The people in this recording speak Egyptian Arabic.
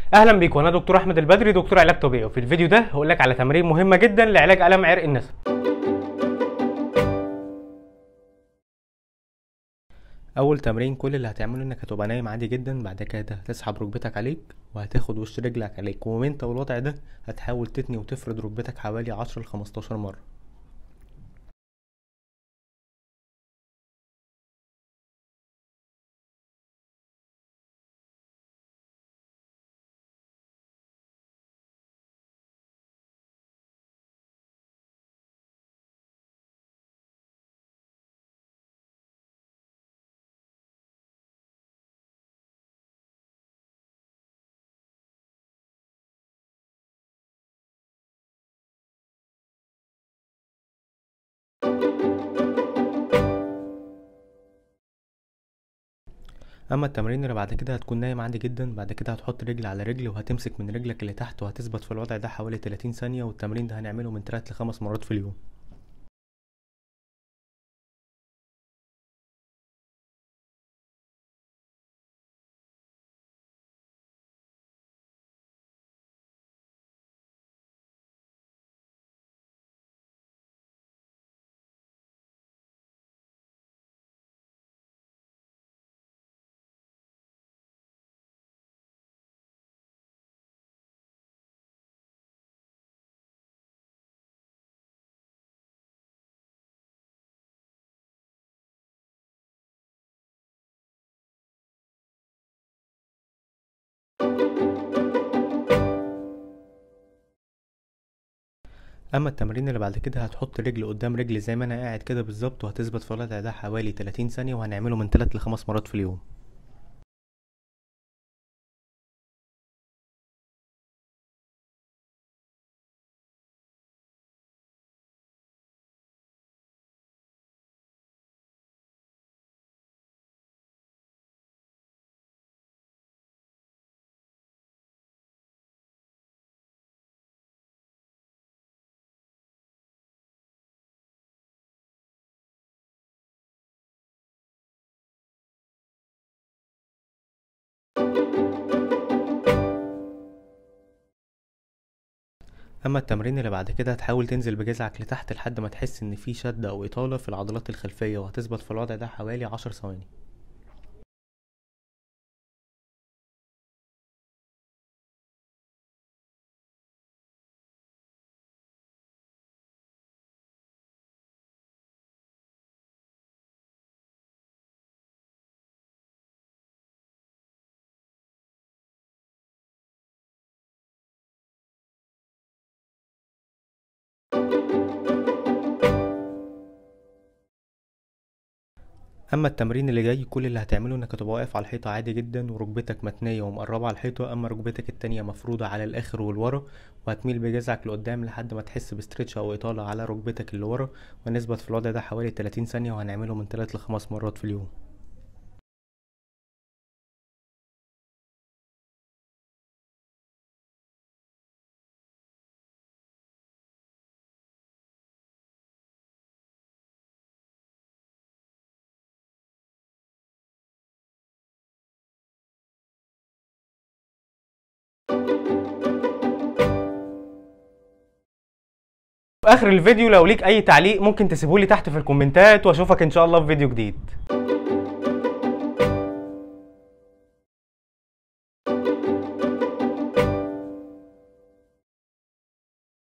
اهلا بيكم انا دكتور احمد البدري دكتور علاج طبيعي وفي الفيديو ده هقول لك على تمارين مهمه جدا لعلاج الم عرق النسا اول تمرين كل اللي هتعمله انك هتبقى نايم عادي جدا بعد كده هتسحب ركبتك عليك وهتاخد وش رجلك عليك وانت والوضع ده هتحاول تتني وتفرد ركبتك حوالي 10 ل 15 مره اما التمرين اللي بعد كده هتكون نايم عادي جدا بعد كده هتحط رجل على رجل وهتمسك من رجلك اللي تحت وهتثبت في الوضع ده حوالي 30 ثانيه والتمرين ده هنعمله من 3 ل 5 مرات في اليوم اما التمرين اللي بعد كده هتحط رجل قدام رجل زي ما انا قاعد كده بالظبط وهتثبت في الوضع ده حوالي 30 ثانيه وهنعمله من 3 ل 5 مرات في اليوم اما التمرين اللي بعد كده هتحاول تنزل بجذعك لتحت لحد ما تحس ان في شدة او اطالة في العضلات الخلفية وهتثبت في الوضع ده حوالي عشر ثواني اما التمرين اللي جاي كل اللي هتعمله انك هتبقى واقف على الحيطه عادي جدا وركبتك متنيه ومقربه على الحيطه اما ركبتك التانية مفروده على الاخر والورا وهتميل بجذعك لقدام لحد ما تحس بستريتش او اطاله على ركبتك اللي ورا ونثبت في الوضع ده حوالي 30 ثانيه وهنعمله من 3 ل 5 مرات في اليوم في اخر الفيديو لو ليك اي تعليق ممكن تسيبهولي تحت في الكومنتات واشوفك ان شاء الله في فيديو جديد